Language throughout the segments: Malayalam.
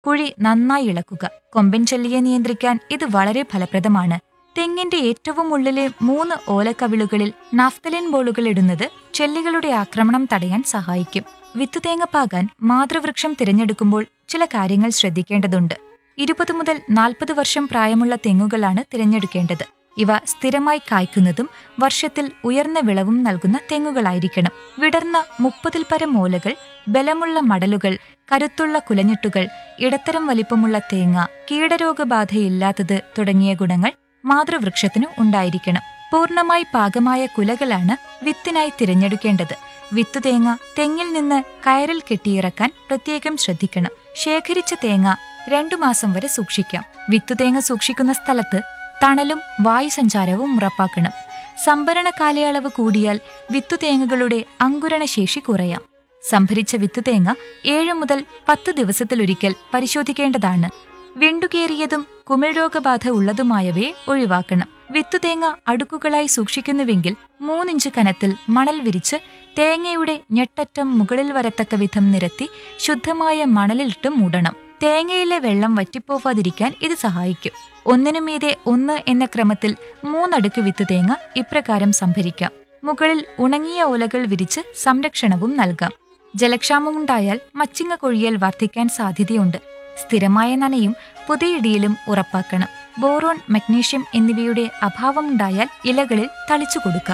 കുഴി നന്നായി ഇളക്കുക കൊമ്പൻ ചെല്ലിയെ നിയന്ത്രിക്കാൻ ഇത് വളരെ ഫലപ്രദമാണ് തെങ്ങിന്റെ ഏറ്റവും ഉള്ളിലെ മൂന്ന് ഓലക്കവിളുകളിൽ നാഫ്തലിൻ ബോളുകൾ ഇടുന്നത് ചെല്ലികളുടെ ആക്രമണം തടയാൻ സഹായിക്കും വിത്തുതേങ്ങ പാകാൻ മാതൃവൃക്ഷം തിരഞ്ഞെടുക്കുമ്പോൾ ചില കാര്യങ്ങൾ ശ്രദ്ധിക്കേണ്ടതുണ്ട് ഇരുപത് മുതൽ നാൽപ്പത് വർഷം പ്രായമുള്ള തെങ്ങുകളാണ് തിരഞ്ഞെടുക്കേണ്ടത് ഇവ സ്ഥിരമായി കായ്ക്കുന്നതും വർഷത്തിൽ ഉയർന്ന വിളവും നൽകുന്ന തെങ്ങുകളായിരിക്കണം വിടർന്ന മുപ്പതിൽ പരം ഓലകൾ ബലമുള്ള മടലുകൾ കരുത്തുള്ള കുലഞ്ഞിട്ടുകൾ ഇടത്തരം വലിപ്പമുള്ള തേങ്ങ കീടരോഗബാധയില്ലാത്തത് തുടങ്ങിയ ഗുണങ്ങൾ മാതൃവൃക്ഷത്തിനു ഉണ്ടായിരിക്കണം പൂർണ്ണമായി പാകമായ കുലകളാണ് വിത്തിനായി തിരഞ്ഞെടുക്കേണ്ടത് വിത്തുതേങ്ങ തെങ്ങിൽ നിന്ന് കയറിൽ കെട്ടിയിറക്കാൻ പ്രത്യേകം ശ്രദ്ധിക്കണം ശേഖരിച്ച തേങ്ങ രണ്ടു മാസം വരെ സൂക്ഷിക്കാം വിത്തുതേങ്ങ സൂക്ഷിക്കുന്ന സ്ഥലത്ത് തണലും വായുസഞ്ചാരവും ഉറപ്പാക്കണം സംഭരണ കാലയളവ് കൂടിയാൽ വിത്തുതേങ്ങകളുടെ അങ്കുരണശേഷി കുറയാം സംഭരിച്ച വിത്തുതേങ്ങ ഏഴ് മുതൽ പത്ത് ദിവസത്തിലൊരിക്കൽ പരിശോധിക്കേണ്ടതാണ് വെണ്ടുകേറിയതും കുമിൾ രോഗബാധ ഉള്ളതുമായവയെ ഒഴിവാക്കണം വിത്തുതേങ്ങ അടുക്കുകളായി സൂക്ഷിക്കുന്നുവെങ്കിൽ മൂന്നിഞ്ച് കനത്തിൽ മണൽ വിരിച്ച് തേങ്ങയുടെ ഞെട്ടറ്റം മുകളിൽ വരത്തക്ക വിധം നിരത്തി ശുദ്ധമായ മണലിലിട്ട് മൂടണം തേങ്ങയിലെ വെള്ളം വറ്റിപ്പോവാതിരിക്കാൻ ഇത് സഹായിക്കും ഒന്നിനു മീതെ ഒന്ന് എന്ന ക്രമത്തിൽ മൂന്നടുക്ക് വിത്ത് തേങ്ങ ഇപ്രകാരം സംഭരിക്കാം മുകളിൽ ഉണങ്ങിയ ഓലകൾ വിരിച്ച് സംരക്ഷണവും നൽകാം ജലക്ഷാമമുണ്ടായാൽ മച്ചിങ്ങ കൊഴിയൽ വർദ്ധിക്കാൻ സാധ്യതയുണ്ട് സ്ഥിരമായ നനയും പുതിയിടിയിലും ഉറപ്പാക്കണം ബോറോൺ മഗ്നീഷ്യം എന്നിവയുടെ അഭാവമുണ്ടായാൽ ഇലകളിൽ തളിച്ചു കൊടുക്കാം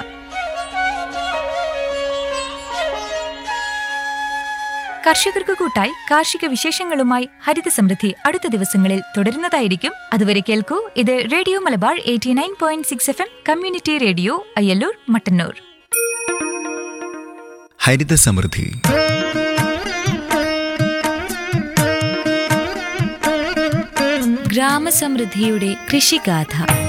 കർഷകർക്ക് കൂട്ടായി കാർഷിക വിശേഷങ്ങളുമായി ഹരിത സമൃദ്ധി അടുത്ത ദിവസങ്ങളിൽ തുടരുന്നതായിരിക്കും അതുവരെ കേൾക്കൂ ഇത് radio Malabar eighty nine point six F M community radio Ayyalloor Mattannur ഹരിത സമൃദ്ധി ഗ്രാമസമൃദ്ധിയുടെ കൃഷിഗാഥ